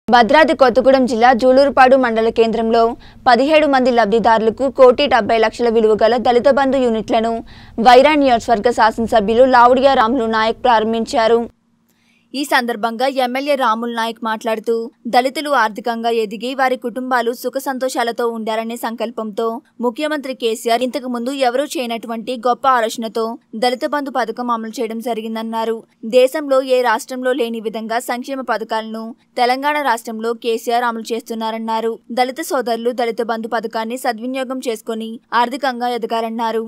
భద్రాద్రి కొత్తగూడెం జిల్లా జూలూరుపాడు మండల కేంద్రంలో పదిహేడు మంది లబ్ధిదారులకు కోటి డెబ్బై లక్షల విలువ గల దళిత బంధు యూనిట్లను వైరా నియోజకవర్గ శాసనసభ్యులు లావుడియా రాములు నాయక్ ప్రారంభించారు ఈ సందర్భంగా ఎమ్మెల్యే రాముల్ నాయక్ మాట్లాడుతూ దళితులు ఆర్థికంగా ఎదిగి వారి కుటుంబాలు సుఖ సంతోషాలతో ఉండాలనే సంకల్పంతో ముఖ్యమంత్రి కేసీఆర్ ఇంతకు ముందు ఎవరూ చేయనటువంటి గొప్ప ఆలోచనతో దళిత బంధు పథకం అమలు చేయడం జరిగిందన్నారు దేశంలో ఏ రాష్ట్రంలో లేని విధంగా సంక్షేమ పథకాలను తెలంగాణ రాష్ట్రంలో కేసీఆర్ అమలు చేస్తున్నారన్నారు దళిత సోదరులు దళిత బంధు పథకాన్ని సద్వినియోగం చేసుకుని ఆర్థికంగా ఎదగాలన్నారు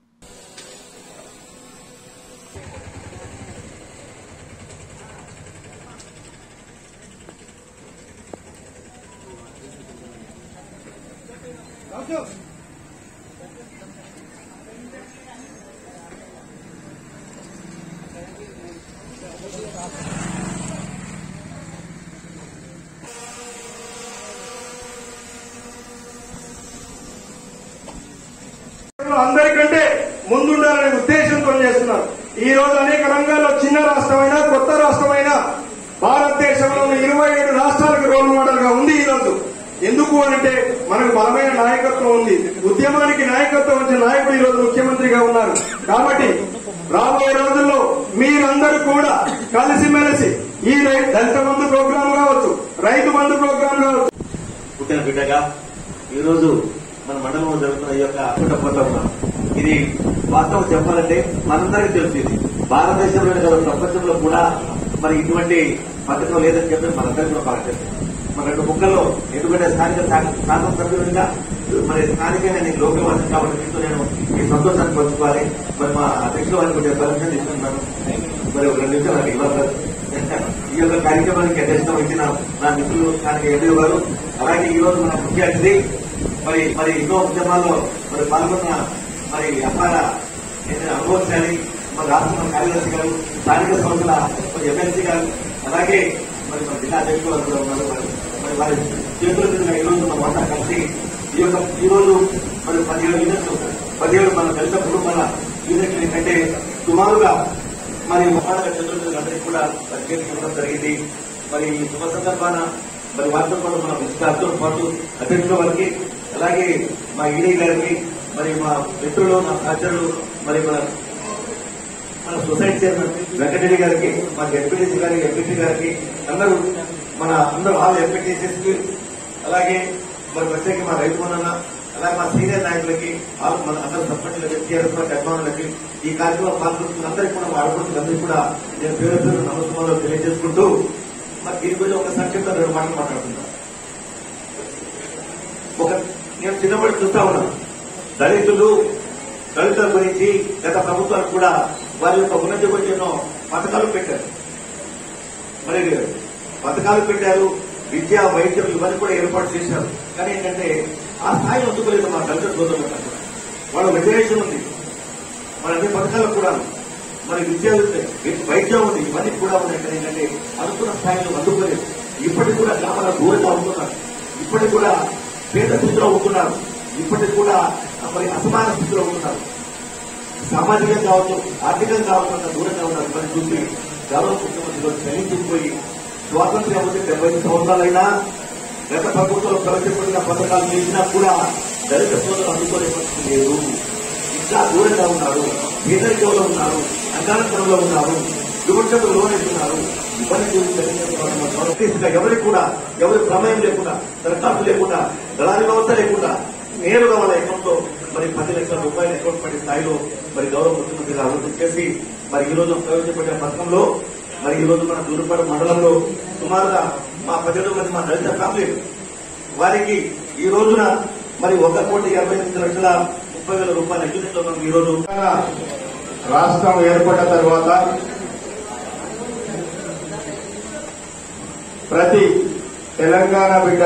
అందరికంటే ముందుండాలనే ఉద్దేశంతో చేస్తున్నారు ఈ రోజు అనేక రంగాల్లో చిన్న రాష్ట్రమైనా కొత్త రాష్ట్రమైనా భారతదేశంలో ఇరవై ఏడు రాష్ట్రాలకు రోల్ మోడల్ గా ఉంది ఈ రోజు ఎందుకు అంటే మనకు బలమైన నాయకత్వం ఉంది ఉద్యమానికి నాయకత్వం వచ్చిన నాయకుడు ఈ రోజు ముఖ్యమంత్రిగా ఉన్నారు కాబట్టి రాబోయే రోజుల్లో మీరందరూ కూడా కలిసిమెలిసి ఈ రై- దళిత బంధు ప్రోగ్రాం కావచ్చు రైతు బంధు ప్రోగ్రాం కావచ్చు పుట్టిన బిడ్డగా ఈ రోజు మన మండలంలో జరుగుతున్న ఈ యొక్క పుట్టపోతా ఉన్నాం ఇది వాస్తవం చెప్పాలంటే మనందరికీ తెలుసు ఇది భారతదేశంలోనే కాదు ప్రపంచంలో కూడా మరి ఇటువంటి పథకం లేదని చెప్పి మనందరికీ కూడా బాగా తెలుసు మన రెండు ముక్కల్లో ఎందుకంటే స్థానిక శా- శాసనసభ్యుడిగా మరి స్థానికంగా నేను లోకవాసి కాబట్టి మీతో నేను ఈ సంతోషాన్ని పంచుకోవాలి మరి మా అధ్యక్షులు వారికి కొంచెం పర్మిషన్ ఇస్తున్నాను మరి ఒక రెండు నిమిషాలు నాకు ఇవ్వాలి ఈ యొక్క కార్యక్రమానికి అధ్యక్షత వహించిన నా మిత్రులు స్థానిక ఎంపీ గారు అలాగే ఈ రోజు మన ముఖ్య అతిథి మరి మరి ఎన్నో ఉద్యమాల్లో మరి పాల్గొన్న మరి అపార అనుభవశాలి మన రాష్ట్ర కార్యదర్శి గారు స్థానిక సంస్థల మరి ఎమ్మెల్సీ గారు అలాగే మరి మన జిల్లా అధ్యక్షులు వారు కూడా ఉన్నారు మరి మరి వారి చేతుల మీదుగా ఈ రోజు మన వంట కలిసి ఈ యొక్క ఈ రోజు మరి పదిహేడు యూనిట్లు పదిహేడు మన దళిత కుటుంబాల యూనిట్లు కంటే సుమారుగా మరి మహానగర చంద్రుడు అందరికీ కూడా పరిచయం ఇవ్వడం జరిగింది మరి ఈ శుభ సందర్భాన మరి వారితో పాటు మన విద్యార్థులతో పాటు అధ్యక్షుల వారికి అలాగే మా ఈడీ గారికి మరి మా మిత్రులు మా సహచరులు మరి మన మన సొసైటీ చైర్మన్ వెంకటరెడ్డి గారికి మా ఎంపీటీసీ గారికి ఎంపీటీ గారికి అందరూ మన అందరూ వాళ్ళ ఎంపీటీసీకి అలాగే మరి ప్రత్యేక మా రైతు మొన్న అలాగే మా సీనియర్ నాయకులకి వాళ్ళు మన అందరు సర్పంచులకి టీఆర్ఎస్ పార్టీ అభిమానులకి ఈ కార్యక్రమం పాల్గొంటున్న అందరికీ కూడా ఆడపడుతులందరికీ కూడా నేను పేరు పేరు నమస్కారాలు తెలియజేసుకుంటూ మరి దీని గురించి ఒక సంక్షిప్త రెండు మాటలు మాట్లాడుతున్నాను ఒక నేను చిన్నప్పటి చూస్తా ఉన్నాను దళితులు దళితుల గురించి గత ప్రభుత్వాలు కూడా వారి యొక్క ఉన్నతి గురించి ఎన్నో పథకాలు పెట్టారు మరి పథకాలు పెట్టారు విద్య వైద్యం ఇవన్నీ కూడా ఏర్పాటు చేశారు కానీ ఏంటంటే ఆ స్థాయి అందుకోలేదు మా దళిత సోదరులు వాళ్ళ రిజర్వేషన్ ఉంది మన అన్ని పథకాలు కూడా మరి విద్య ఉంది, వైద్యం ఉంది ఇవన్నీ కూడా ఉన్నాయి కానీ ఏంటంటే అనుకున్న స్థాయిలో అందుకోలేదు ఇప్పటికి కూడా గ్రామాల దూరంగా ఉంటున్నారు ఇప్పటికి కూడా పేద స్థితిలో ఉంటున్నారు ఇప్పటికి కూడా మరి అసమాన స్థితిలో ఉంటున్నారు సామాజికంగా కావచ్చు ఆర్థికంగా కావచ్చు అంత దూరంగా ఉన్నారు మరి చూసి గౌరవ ముఖ్యమంత్రి గారు చలించిపోయి స్వాతంత్ర్యం వచ్చి డెబ్బై ఐదు సంవత్సరాలైనా గత ప్రభుత్వంలో ప్రవేశపెట్టిన పథకాలు చేసినా కూడా దళిత సోదరులు అందుకునే పరిస్థితి లేదు ఇంకా దూరంగా ఉన్నారు పేదరికంలో ఉన్నారు అంగారంలో ఉన్నారు విమర్శకు లోనెత్తున్నారు ఇబ్బంది చూసి ఎవరికి కూడా ఎవరి ప్రమేయం లేకుండా దరఖాస్తు లేకుండా దళారి వ్యవస్థ లేకుండా నేరుగా వాళ్ళ అకౌంట్లో మరి పది లక్షల రూపాయల అకౌంట్ పడే స్థాయిలో మరి గౌరవ ముఖ్యమంత్రి గారు అభివృద్ధి చేసి మరి ఈ రోజు ప్రవేశపెట్టిన పథకంలో మరి ఈ రోజు మన దూరుపాడు మండలంలో సుమారుగా మా పదిహేడు మంది మా దళిత ఫ్యామిలీ వారికి ఈ రోజున మరి ఒక కోటి ఇరవై ఎనిమిది లక్షల ముప్పై వేల రూపాయల యూనిట్లో మనం ఈ రోజు రాష్ట్రం ఏర్పడిన తర్వాత ప్రతి తెలంగాణ బిడ్డ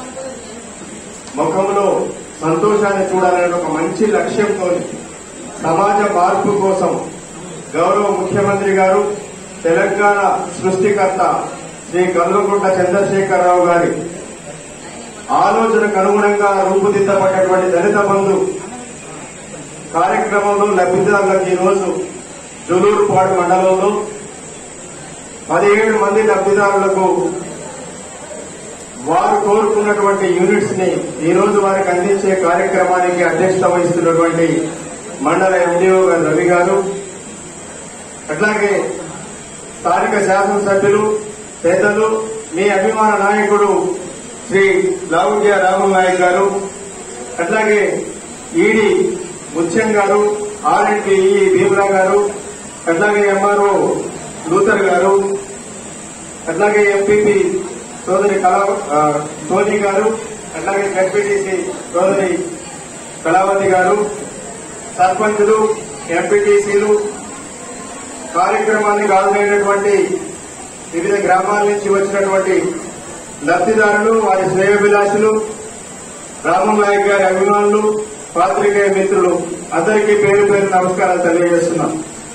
ముఖంలో సంతోషాన్ని చూడాలనే ఒక మంచి లక్ష్యంతో సమాజ మార్పు కోసం గౌరవ ముఖ్యమంత్రి గారు తెలంగాణ సృష్టికర్త శ్రీ కల్వకుంట్ల చంద్రశేఖరరావు గారి ఆలోచనకు అనుగుణంగా రూపుదిద్దబడ్డటువంటి దళిత బంధు కార్యక్రమంలో లబ్ధిదారులకు ఈరోజు జులూరుపాడు మండలంలో పదిహేడు మంది లబ్ధిదారులకు వారు కోరుకున్నటువంటి యూనిట్స్ ని ఈ రోజు వారికి అందించే కార్యక్రమానికి అధ్యక్షత వహిస్తున్నటువంటి మండల ఎండిఓ గారు రవి గారు అట్లాగే స్థానిక శాసనసభ్యులు పెద్దలు మీ అభిమాన నాయకుడు శ్రీ లావుజ్య రాహుల్ నాయక్ గారు అట్లాగే ఈడి ముత్యం గారు ఆర్ఎండ్పిఈ భీమరా గారు అట్లాగే ఎంఆర్ఓ లూథర్ గారు అట్లాగే ఎంపీపీ సోదరి కళా ఆ, సోని గారు అట్లాగే జడ్పీటీసీ సోదరి కళావతి గారు సర్పంచులు ఎంపీటీసీలు కార్యక్రమానికి హాజరైనటువంటి వివిధ గ్రామాల నుంచి వచ్చినటువంటి లబ్దిదారులు వారి శ్రేయోభిలాషులు రామం నాయక్ గారి అభిమానులు పాత్రికేయ మిత్రులు అందరికీ పేరు పేరు నమస్కారాలు తెలియజేస్తున్నాం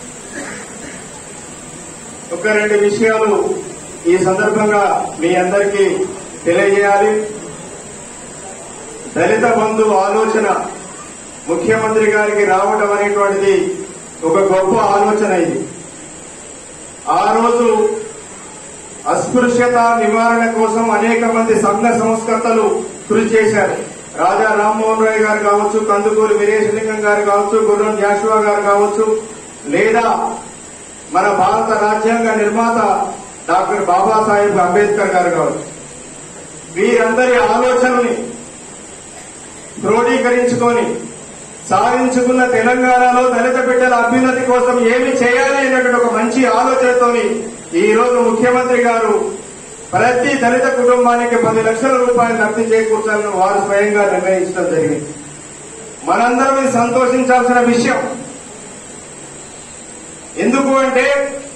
ఒక రెండు విషయాలు ఈ సందర్భంగా మీ అందరికీ తెలియజేయాలి దళిత బంధు ఆలోచన ముఖ్యమంత్రి గారికి రావడం అనేటువంటిది ఒక గొప్ప ఆలోచన ఇది ఆ రోజు అస్పృశ్యత నివారణ కోసం అనేక మంది సంఘ సంస్కర్తలు కృషి చేశారు రాజా రామ్మోహన్ రాయ్ గారు కావచ్చు కందుకూరి వీరేశలింగం గారు కావచ్చు గుర్రం జాషువా గారు కావచ్చు లేదా మన భారత రాజ్యాంగ నిర్మాత డాక్టర్ బాబాసాహెబ్ అంబేద్కర్ గారు కావచ్చు వీరందరి ఆలోచనని క్రోడీకరించుకొని సాధించుకున్న తెలంగాణలో దళిత బిడ్డల అభ్యున్నతి కోసం ఏమి చేయాలి అనేటువంటి ఒక మంచి ఆలోచనతోని ఈ రోజు ముఖ్యమంత్రి గారు ప్రతి దళిత కుటుంబానికి పది లక్షల రూపాయలు లబ్ధి చేకూర్చాలని వారు స్వయంగా నిర్ణయించడం జరిగింది మనందరం ఇది సంతోషించాల్సిన విషయం ఎందుకు అంటే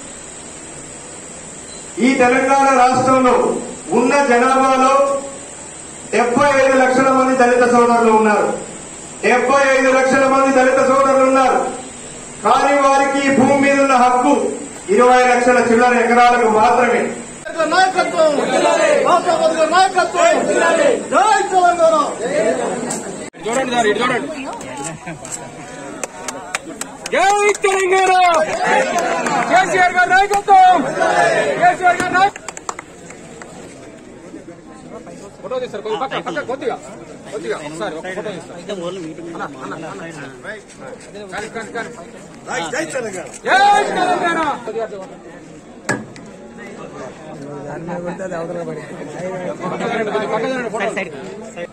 ఈ తెలంగాణ రాష్ట్రంలో ఉన్న జనాభాలో డెబ్బై ఐదు లక్షల మంది దళిత సోదరులు ఉన్నారు డెబ్బై ఐదు లక్షల మంది దళిత సోదరులు ఉన్నారు కానీ వారికి ఈ భూమి మీద ఉన్న హక్కు ఇరవై లక్షల చిల్లర ఎకరాలకు మాత్రమే నాయకత్వం రాష్ట్ర మంత్రి నాయకత్వం జై తెలంగాణ చూడండి సార్ ఇటు చూడండి జై తెలంగాణ కేసీఆర్ గారి నాయకత్వం కేసీఆర్ గారి నాయకత్వం ఫోటో తీస్తారు కొద్దిగా పక్క పక్క కొద్దిగా కొద్దిగా ఒకసారి ఒక ఫోటో తీస్తారు అన్న, అన్న, అన్న. కానీ, కానీ, కానీ. జై తెలంగాణ కొద్దిగా అటు ఇవ్వండి. పక్క జరగండి, కొద్దిగా పక్క జరగండి, ఫోటో